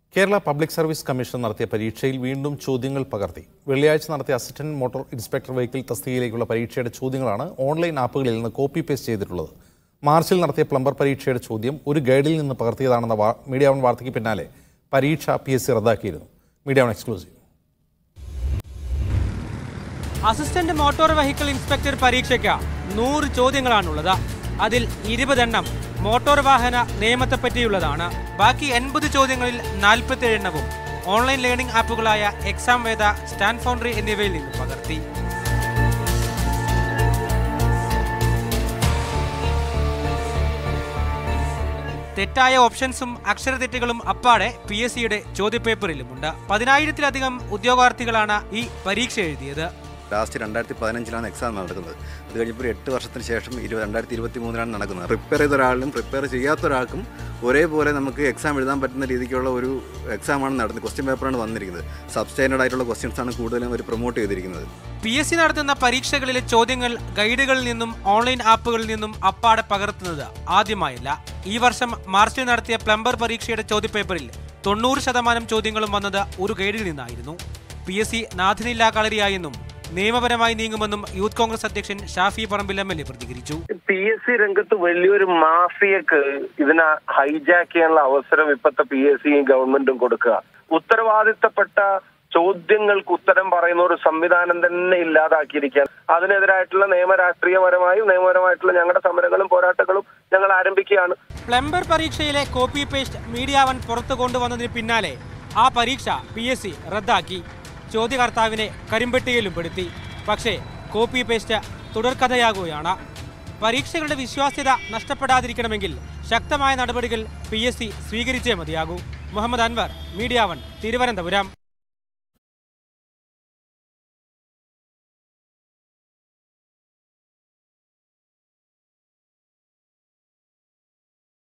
Kerala public service commission നടത്തിയ പരീക്ഷയിൽ വീണ്ടും ചോദ്യങ്ങൾ പകർത്തി വെള്ളിയാഴ്ച നടത്തിയ അസിസ്റ്റന്റ് മോട്ടോർ ഇൻസ്പെക്ടർ വെഹിക്കിൾ തസ്തികയിലേക്കുള്ള പരീക്ഷയുടെ ചോദ്യങ്ങളാണ് ഓൺലൈൻ ആപ്പുകളിൽ നിന്ന് കോപ്പി പേസ്റ്റ് ചെയ്തിട്ടുള്ളത് മാർച്ചിൽ നടത്തിയ പ്ലംബർ പരീക്ഷയുടെ ചോദ്യം ഒരു ഗൈഡിൽ നിന്ന് പകർത്തിയതാണെന്ന വാ- മീഡിയ വൺ വാർത്തയ്ക്ക് പിന്നാലെ പരീക്ഷ പി എസ് സി റദ്ദാക്കിയിരുന്നു media one exclusive assistant motor vehicle inspector പരീക്ഷയ്ക്ക് നൂറ് ചോദ്യങ്ങളാണുള്ളത് അതിൽ ഇരുപതെണ്ണം മോട്ടോർ വാഹന നിയമത്തെപ്പറ്റിയുള്ളതാണ് ബാക്കി എൺപത് ചോദ്യങ്ങളിൽ നാൽപ്പത്തി എണ്ണവും ഓൺലൈൻ ലേണിംഗ് ആപ്പുകളായ എക്സാം വേദ സ്റ്റാൻഡ് ഫൗണ്ടറി എന്നിവയിൽ നിന്ന് പകർത്തി തെറ്റായ ഓപ്ഷൻസും അക്ഷരതെറ്റുകളും അപ്പാടെ പി എസ് സിയുടെ ചോദ്യപേപ്പറിലുമുണ്ട് പതിനായിരത്തിലധികം ഉദ്യോഗാർത്ഥികളാണ് ഈ പരീക്ഷ എഴുതിയത് ലാസ്റ്റ് രണ്ടായിരത്തി പതിനഞ്ചിലാണ് എക്സാം നടക്കുന്നത് അത് കഴിഞ്ഞപ്പോൾ ഒരു എട്ട് വർഷത്തിന് ശേഷം ഇരുപത് രണ്ടായിരത്തി ഇരുപത്തി മൂന്നിലാണ് നടക്കുന്നത് പ്രിപ്പയർ ചെയ്ത ഒരാളിനും പ്രിപ്പയർ ചെയ്യാത്ത ഒരാൾക്കും ഒരേപോലെ നമുക്ക് എക്സാം എഴുതാൻ പറ്റുന്ന രീതിക്കുള്ള ഒരു എക്സാമാണ് നടന്നത് ക്വസ്റ്റ്യൻ പേപ്പറാണ് വന്നിരിക്കുന്നത് സബ്സ്റ്റാൻഡേർഡ് ആയിട്ടുള്ള ക്വസ്റ്റ്യൻസ് ആണ് കൂടുതലും അവർ പ്രൊമോട്ട് ചെയ്തിരിക്കുന്നത് പി എസ് സി നടത്തുന്ന പരീക്ഷകളിലെ ചോദ്യങ്ങൾ ഗൈഡുകളിൽ നിന്നും ഓൺലൈൻ ആപ്പുകളിൽ നിന്നും അപ്പാടെ പകർത്തുന്നത് ആദ്യമായല്ല ഈ വർഷം മാർച്ചിൽ നടത്തിയ പ്ലംബർ പരീക്ഷയുടെ ചോദ്യപേപ്പറിൽ തൊണ്ണൂറ് ശതമാനം ചോദ്യങ്ങളും വന്നത് ഒരു ഗൈഡിൽ നിന്നായിരുന്നു പി എസ് സി നാഥനില്ലാ കളരിയായെന്നും നിയമപരമായി നീങ്ങുമെന്നും യൂത്ത് കോൺഗ്രസ് അധ്യക്ഷൻ Shafi Parambil M L A പ്രതികരിച്ചു പി എസ് സി രംഗത്ത് വലിയൊരു മാഫിയക്ക് ഇതിനെ ഹൈജാക്ക് ചെയ്യാനുള്ള അവസരം ഇപ്പോഴത്തെ പി എസ് സിയും ഗവൺമെന്റും കൊടുക്കുക ഉത്തരവാദിത്തപ്പെട്ട ചോദ്യങ്ങൾക്ക് ഉത്തരം പറയുന്ന ഒരു സംവിധാനം തന്നെ ഇല്ലാതാക്കിയിരിക്കാൻ അതിനെതിരായിട്ടുള്ള നിയമരാഷ്ട്രീയപരമായും നിയമപരമായിട്ടുള്ള ഞങ്ങളുടെ സമരങ്ങളും പോരാട്ടങ്ങളും ഞങ്ങൾ ആരംഭിക്കുകയാണ് പ്ലംബർ പരീക്ഷയിലെ കോപ്പി പേസ്റ്റ് മീഡിയ വൺ പുറത്തു കൊണ്ടുവന്നതിന് പിന്നാലെ ആ പരീക്ഷ പി എസ് സി റദ്ദാക്കി ചോദ്യകർത്താവിനെ കരിമ്പെട്ടിയിലും പെടുത്തി പക്ഷേ കോപ്പി പേസ്റ്റ് തുടർക്കഥയാകുകയാണ് പരീക്ഷകളുടെ വിശ്വാസ്യത നഷ്ടപ്പെടാതിരിക്കണമെങ്കിൽ ശക്തമായ നടപടികൾ പി എസ് സി സ്വീകരിച്ചേ മതിയാകൂ മുഹമ്മദ് അൻവർ മീഡിയ വൺ തിരുവനന്തപുരം